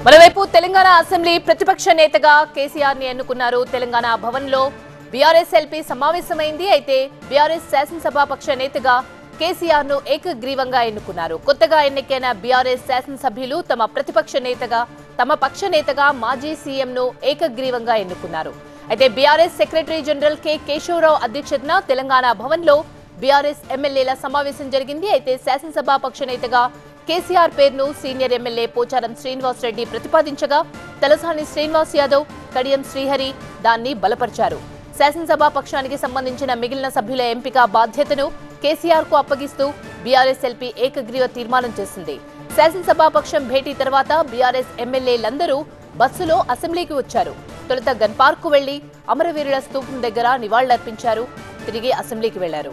మరోవైపు తెలంగాణ అసెంబ్లీ ప్రతిపక్ష నేతగా కేసీఆర్ ని ఎన్నుకున్నారు తెలంగాణ భవన్ లో బీఆర్ఎస్ ఎల్పీ సమావేశమైంది అయితే బీఆర్ఎస్ శాసనసభాపక్ష నేతగా కేసీఆర్ ను ఏకగ్రీవంగా ఎన్నుకున్నారు కొత్తగా ఎన్నికైన బీఆర్ఎస్ శాసనసభ్యులు తమ ప్రతిపక్ష నేతగా తమ పక్ష నేతగా మాజీ సీఎం ను ఏకగ్రీవంగా ఎన్నుకున్నారు అయితే బీఆర్ఎస్ సెక్రటరీ జనరల్ కె కేశవరావు అధ్యక్షతన తెలంగాణ భవన్ లో బీఆర్ఎస్ ఎమ్మెల్యేల సమావేశం జరిగింది అయితే శాసనసభాపక్ష నేతగా కేసీఆర్ పేరును సీనియర్ ఎమ్మెల్యే పోచారం శ్రీనివాస్ రెడ్డి ప్రతిపాదించగా తలసాని శ్రీనివాస్ యాదవ్ కడియం శ్రీహరి దాన్ని బలపరిచారు శాసనసభా పక్షానికి సంబంధించిన మిగిలిన సభ్యుల ఎంపిక బాధ్యతను కేసీఆర్ కు అప్పగిస్తూ బీఆర్ఎస్ ఎల్పీ ఏకగ్రీవ తీర్మానం చేసింది శాసనసభా పక్షం భేటీ తర్వాత బీఆర్ఎస్ ఎమ్మెల్యేలందరూ బస్సులో అసెంబ్లీకి వచ్చారు తొలుత గన్ పార్క్ కు వెళ్లి అమరవీరుల స్తూపం దగ్గర నివాళులర్పించారు తిరిగి అసెంబ్లీకి వెళ్లారు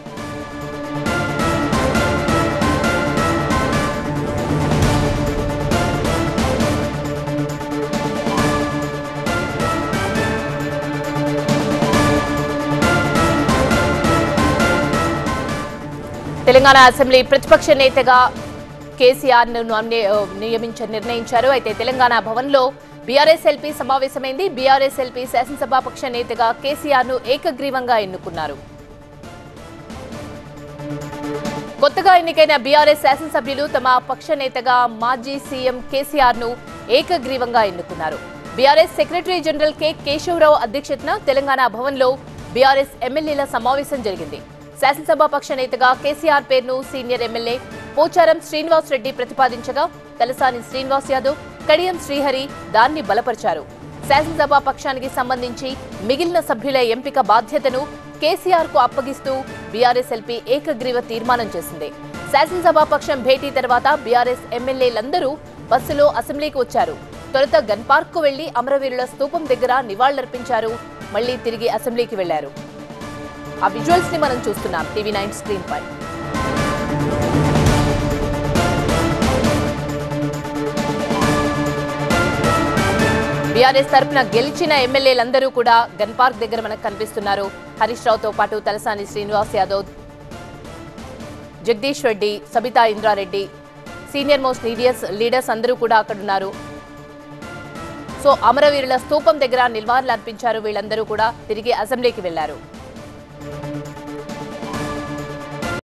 తెలంగాణ అసెంబ్లీ ప్రతిపక్ష నేతగా కేసీఆర్ ను నామినే- ఆ, నియమించ నిర్ణయించారు అయితే తెలంగాణ భవన్ లో బీఆర్ఎస్ ఎల్పీ సమావేశమైంది బీఆర్ఎస్ ఎల్పీ శాసనసభాపక్ష నేతగా కేసీఆర్ ను ఏకగ్రీవంగా ఎన్నుకున్నారు కొత్తగా ఎన్నికైన బీఆర్ఎస్ శాసనసభ్యులు తమ పక్ష నేతగా మాజీ సీఎం కేసీఆర్ ను ఏకగ్రీవంగా ఎన్నుకున్నారు బీఆర్ఎస్ సెక్రటరీ జనరల్ కె కేశవరావు అధ్యక్షతన తెలంగాణ భవన్ లో బీఆర్ఎస్ ఎమ్మెల్యేల సమావేశం జరిగింది శాసనసభాపక్ష నేతగా కేసీఆర్ పేరును సీనియర్ ఎమ్మెల్యే పోచారం శ్రీనివాస్ రెడ్డి ప్రతిపాదించగా తలసాని శ్రీనివాస్ యాదవ్ కడియం శ్రీహరి దాన్ని బలపరిచారు శాసనసభా పక్షానికి సంబంధించి మిగిలిన సభ్యుల ఎంపిక బాధ్యతను కేసీఆర్ కు అప్పగిస్తూ బీఆర్ఎస్ ఎల్పీ ఏకగ్రీవ తీర్మానం చేసింది శాసనసభా పక్షం భేటీ తర్వాత బీఆర్ఎస్ ఎమ్మెల్యేలందరూ బస్సులో అసెంబ్లీకి వచ్చారు తొలుత గన్ పార్క్ కు వెళ్లి అమరవీరుల స్తూపం దగ్గర నివాళులర్పించారు మళ్లీ తిరిగి అసెంబ్లీకి వెళ్లారు ఆ విజువల్స్ ని మనం చూస్తున్నాం టీవీ నైన్ స్క్రీన్ పై బీఆర్ఎస్ తరపున గెలిచిన ఎమ్మెల్యేలందరూ కూడా గన్ పార్క్ దగ్గర మనకు కనిపిస్తున్నారు హరీష్ రావుతో పాటు Talasani Srinivas Yadav Jagadish Reddy Sabitha Indra Reddy senior most leaders leaders అందరూ కూడా అక్కడ ఉన్నారు సో అమరవీరుల స్తూపం దగ్గర నిల్వార్లు అర్పించారు వీళ్ళందరూ కూడా తిరిగి అసెంబ్లీకి వెళ్లారు